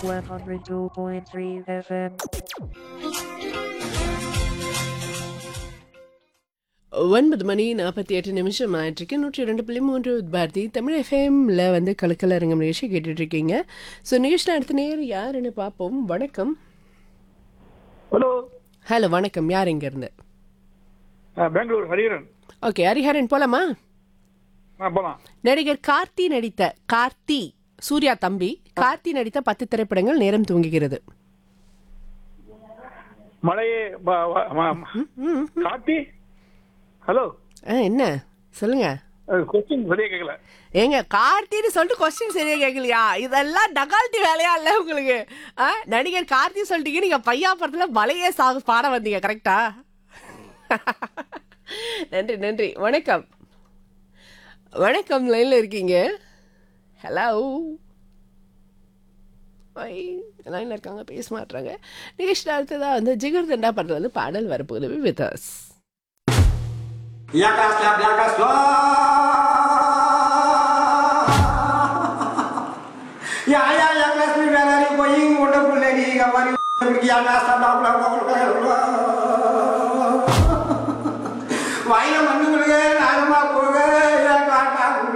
102.3 FM. ஒன்பது மணி நாற்பத்தி எட்டு நிமிஷம் ஆயிட்டிருக்கு நூற்றி இரண்டு புள்ளி மூன்று பாரதி தமிழ் எஃப்எம்ல வந்து கலக்கல் அரங்கம் நிகழ்ச்சி கேட்டுட்டு இருக்கீங்க ஸோ நிகழ்ச்சியில் அடுத்த நேரம் யாருன்னு பார்ப்போம் வணக்கம் ஹலோ ஹலோ வணக்கம் யார் இங்க இருந்து பெங்களூர் ஹரிஹரன் ஓகே ஹரிஹரன் போலாமா ஆ போலாம் நடிகர் கார்த்தி நடித்த கார்த்தி சூர்யா தம்பி கார்த்தி நடித்த பத்து திரைப்படங்கள் நேரம் தூங்குகிறது மழையே ப- வ- ம- கார்த்தி ஹலோ ஆ என்ன சொல்லுங்க கொஸ்டின் சரியா கேட்கல ஏங்க கார்த்தின்னு சொல்லிட்டு கொஸ்டின் சரியா கேட்கலையா இதெல்லாம் டகால்ட்டி வேலையா இல்ல உங்களுக்கு ஆ நடிகர் கார்த்தி சொல்லிட்டீங்க நீங்க பையா படத்துல மலையே சாகு பாட வந்தீங்க கரெக்டா நன்றி நன்றி வணக்கம் வணக்கம் லைன்ல இருக்கீங்க ஹலோ லைன்ல இருக்காங்க பேச மாட்டாங்க நிகழ்ச்சி அடுத்ததா வந்து ஜிகர் தண்டா படத்துல வந்து பாடல் வரப்போகுது with us Jakaś dla blaka szła. Ya ya ya kelas ni bela ni ko ying mo da pulle ni ga mari ya ka sa ba ba ko